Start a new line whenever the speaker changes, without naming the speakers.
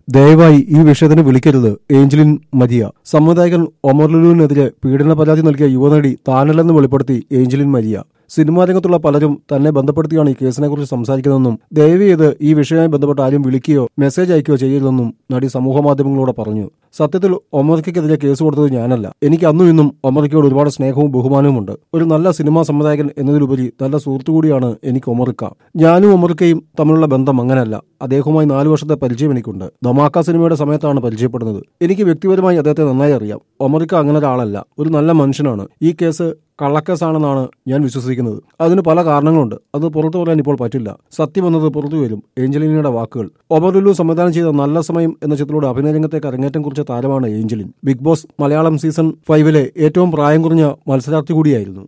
ദയവായി ഈ വിഷയത്തിന് വിളിക്കരുത് ഏഞ്ചലിൻ മരിയ സംവിധായകൻ ഒമർ ലുലുവിനെതിരെ പീഡന പരാതി നൽകിയ യുവനടി താനല്ലെന്ന് വെളിപ്പെടുത്തി ഏഞ്ചലിൻ മരിയ സിനിമാ രംഗത്തുള്ള പലരും തന്നെ ബന്ധപ്പെടുത്തിയാണ് ഈ കേസിനെക്കുറിച്ച് സംസാരിക്കുന്നതെന്നും ദയവ് ചെയ്ത് ഈ വിഷയവുമായി ബന്ധപ്പെട്ട് ആരും വിളിക്കുകയോ മെസ്സേജ് അയക്കുകയോ ചെയ്യരുതെന്നും നടി സമൂഹമാധ്യമങ്ങളോട് പറഞ്ഞു സത്യത്തിൽ ഒമർക്കെതിരെ കേസ് കൊടുത്തത് ഞാനല്ല എനിക്ക് അന്നും ഇന്നും ഒമറിക്കയോട് ഒരുപാട് സ്നേഹവും ബഹുമാനവുമുണ്ട് ഒരു നല്ല സിനിമാ സംവിധായകൻ എന്നതിലുപരി നല്ല സുഹൃത്തു കൂടിയാണ് എനിക്ക് ഒമറിക്ക ഞാനും ഒമറിക്കയും തമ്മിലുള്ള ബന്ധം അങ്ങനെയല്ല അദ്ദേഹവുമായി നാലു വർഷത്തെ പരിചയം എനിക്കുണ്ട് ധമാക്ക സിനിമയുടെ സമയത്താണ് പരിചയപ്പെടുന്നത് എനിക്ക് വ്യക്തിപരമായി അദ്ദേഹത്തെ നന്നായി അറിയാം ഒമറിക്ക അങ്ങനെ ഒരാളല്ല ഒരു നല്ല മനുഷ്യനാണ് ഈ കേസ് കള്ളക്കേസാണെന്നാണ് ഞാൻ വിശ്വസിക്കുന്നത് അതിന് പല കാരണങ്ങളുണ്ട് അത് പുറത്തു പറയാൻ ഇപ്പോൾ പറ്റില്ല സത്യം എന്നത് പുറത്തു വരും ഏഞ്ചലിനയുടെ വാക്കുകൾ ഒമറുലു സംവിധാനം ചെയ്ത നല്ല സമയം എന്ന ചിത്രത്തിലൂടെ അഭിനയ രംഗത്തേക്ക് അരങ്ങേറ്റം കുറിച്ച താരമാണ് Angeline Bigg Boss Malayalam season ഫൈവിലെ ഏറ്റവും പ്രായം കുറഞ്ഞ മത്സരാർത്ഥി കൂടിയായിരുന്നു